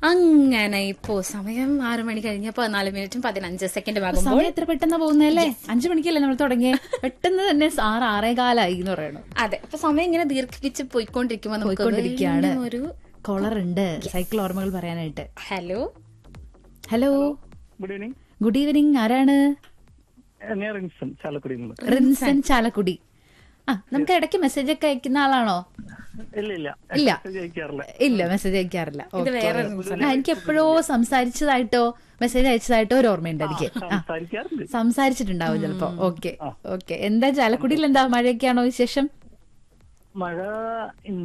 അങ്ങനെ ഇപ്പോ സമയം ആറു മണി കഴിഞ്ഞ പതിനാല് മിനിറ്റും പതിനഞ്ച് സെക്കൻഡ് ആകുമ്പോൾ സമയം എത്ര പെട്ടെന്ന് പോകുന്നല്ലേ അഞ്ചു മണിക്കല്ലേ നമ്മൾ തുടങ്ങിയ പെട്ടെന്ന് തന്നെ ആറ് ആറേ കാലായി എന്ന് പറയണം അതെ അപ്പൊ സമയം ഇങ്ങനെ ദീർഘിപ്പിച്ച് പോയിക്കൊണ്ടിരിക്കുമ്പോ നമുക്ക് പോയിക്കൊണ്ടിരിക്കുകയാണ് വീണ്ടും ഒരു കോളർ ഉണ്ട് സൈക്കിൾ ഓർമ്മകൾ പറയാനായിട്ട് hello hello good evening good evening ആരാണ് ഞാൻ റിൻസൺ ചാലക്കുടിയിൽ നിന്ന് റിൻസൻ ചാലക്കുടി ആ നമുക്ക് ഇടയ്ക്ക് മെസ്സേജ് ഒക്കെ അയക്കുന്ന ആളാണോ ഇല്ല ഇല്ല ഇല്ല. message അയക്കാറില്ല ഇല്ല മെസ്സേജ് അയക്കാറില്ല ഇത് Okay. വേറെ ആ, എനിക്ക് എപ്പോഴോ സംസാരിച്ചതായിട്ടോ മെസ്സേജ് അയച്ചതായിട്ടോ ഒരു ഓർമ്മയുണ്ട് എനിക്ക് ആ സംസാരിക്കാറുണ്ട് സംസാരിച്ചിട്ടുണ്ടാവും ചിലപ്പോ ഓക്കെ ഓക്കെ എന്താ ചാലക്കുടിയിൽ എന്താ മഴയൊക്കെയാണോ വിശേഷം മഴ